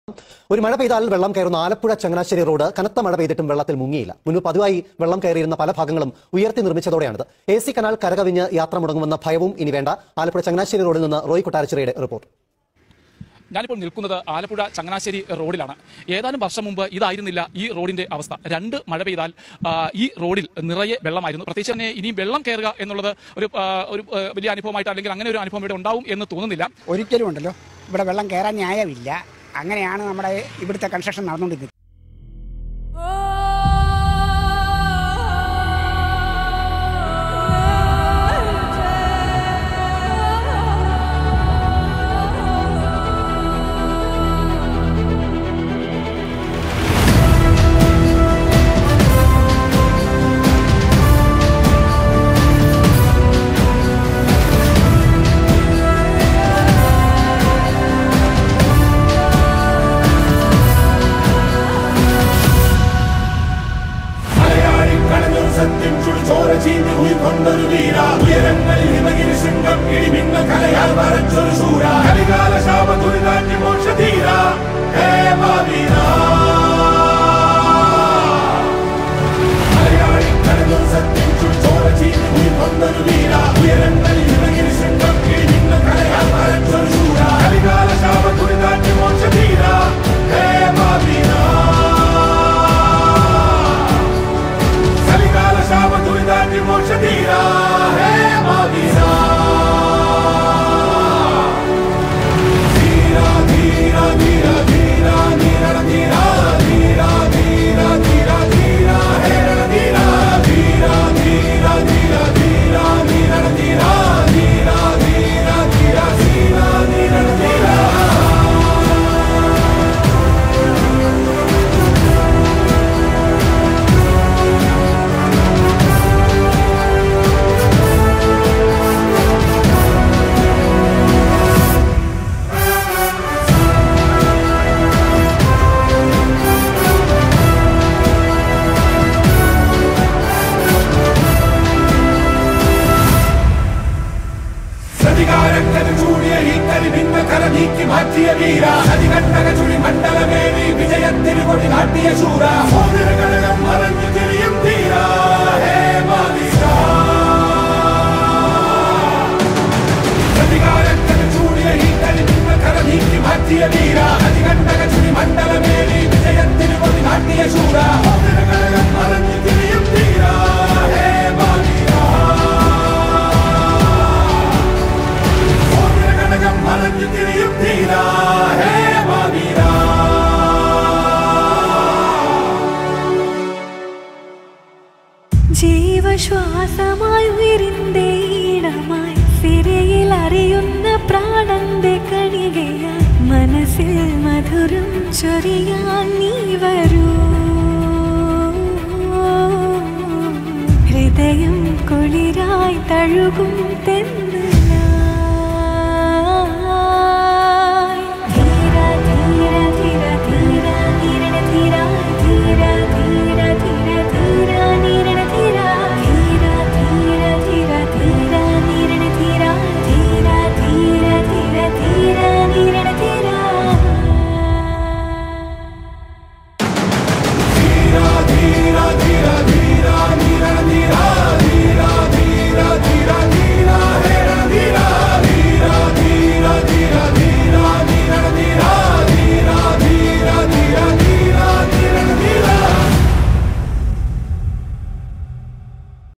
ഒരു മഴ പെയ്താൽ വെള്ളം കയറുന്ന ആലപ്പുഴ ചങ്ങനാശ്ശേരി റോഡ് കനത്ത മഴ പെയ്തിട്ടും വെള്ളത്തിൽ മുങ്ങിയില്ല മുൻപ് പതിവായി വെള്ളം കയറിയിരുന്ന പല ഭാഗങ്ങളും ഉയർത്തി നിർമ്മിച്ചതോടെയാണിത് എ സി കനാൽ കരകവിഞ്ഞ് യാത്ര മുടങ്ങുമെന്ന ഭയവും ഇനി വേണ്ട ആലപ്പുഴ ചങ്ങനാശ്ശേരി റോഡിൽ നിന്ന് റോയ് കൊട്ടാരച്ചിറയുടെ റിപ്പോർട്ട് ഞാനിപ്പോൾ നിൽക്കുന്നത് ആലപ്പുഴ ചങ്ങനാശ്ശേരി റോഡിലാണ് ഏതാനും വർഷം മുമ്പ് ഇതായിരുന്നില്ല ഈ റോഡിന്റെ അവസ്ഥ രണ്ട് മഴ പെയ്താൽ ആ, ഈ റോഡിൽ നിറയെ വെള്ളമായിരുന്നു പ്രത്യേകിച്ച് തന്നെ ഇനിയും വെള്ളം കയറുക എന്നുള്ളത് ഒരു ആ, ഒരു ആ, വലിയ അനുഭവമായിട്ട് അല്ലെങ്കിൽ അങ്ങനെ ഒരു അനുഭവം ഇവിടെ ഉണ്ടാവും എന്ന് തോന്നുന്നില്ല ഒരിക്കലും ഉണ്ടല്ലോ ഇവിടെ വെള്ളം കയറാൻ ന്യായമില്ല അങ്ങനെയാണ് നമ്മുടെ ഇവിടുത്തെ കൺസ്ട്രക്ഷൻ നടന്നുകൊണ്ടിരിക്കുന്നത് മലയാളിക്കടഞ്ഞൊരു സത്യം ചുടുചോര ചീന്തി ഉയർക്കൊണ്ടൊരു വീര ഉയരങ്ങളിൽ ഹിമഗിരി ശൃംഗം ഇടിമിന്ന കലയാൽ വരച്ചൊരു ശൂര കലികാല ശാപ ദുരിതാന്യ മോക്ഷ ധീര ഹേ മാവീര മലയാളിക്കടഞ്ഞൊരു സത്യം ചുടുചോര ചീന്തി ഉയർക്കൊണ്ടൊരു വീര ഉയരങ്ങളിൽ ഹിമഗിരി ശൃംഗം ഇടിമിന്ന കലയാൽ വരച്ചൊരു ശൂര കലികാല ശാപ ദുരിതാന്യ മോക്ഷ ധീര ഹേ മാവീര కలికాల శాప దురితాన్ని మోక్ష తీరా హే మావీరా ధీరా ధీరా ధీరా ధీరా ధీర ధీరా ధీరా ధీరా ధీరా ధీరా హే ధీరా ధీరా ధీరా ధీరా ధీరా ధీర ధీరా ధీరా ధీరా ధీరా ధీరా ధీర ధీరా പ്രതികാരക്കര ചൂടിയ ഈ കരിമിന്ന കര നീക്കി മാറ്റിയ വീര അതികണ്ടക ചുഴി മണ്ഡലമേറി വിജയത്തിന് കൊടി നാട്ടിയ ശൂര സോദരഘടകം മറഞ്ഞു തിരിയും ധീര ഹേ മാവീര പ്രതികാരക്കര ചൂടിയ ഈ കരിമിന്ന കര നീക്കി മാറ്റിയ വീര അതികണ്ടക ചുഴി മണ്ഡലമേറി വിജയത്തിന് കൊടി നാട്ടിയ ശൂര സോദരഘടകം മറഞ്ഞു തിരിയും ധീര ഹേ മാവീര ഘടകം മറഞ്ഞു തിരിയും തീരാ ഹേ മാവീര ജീവശ്വാസമായി ഉയരിന്റെ ഈണമായി സിരയിൽ അറിയുന്ന പ്രാണന്റെ കണികയായി മനസ്സിൽ മധുരം ചൊരിയാൻ നീ വരൂ ഹൃദയം കുളിരായി തഴുകും തെന്ന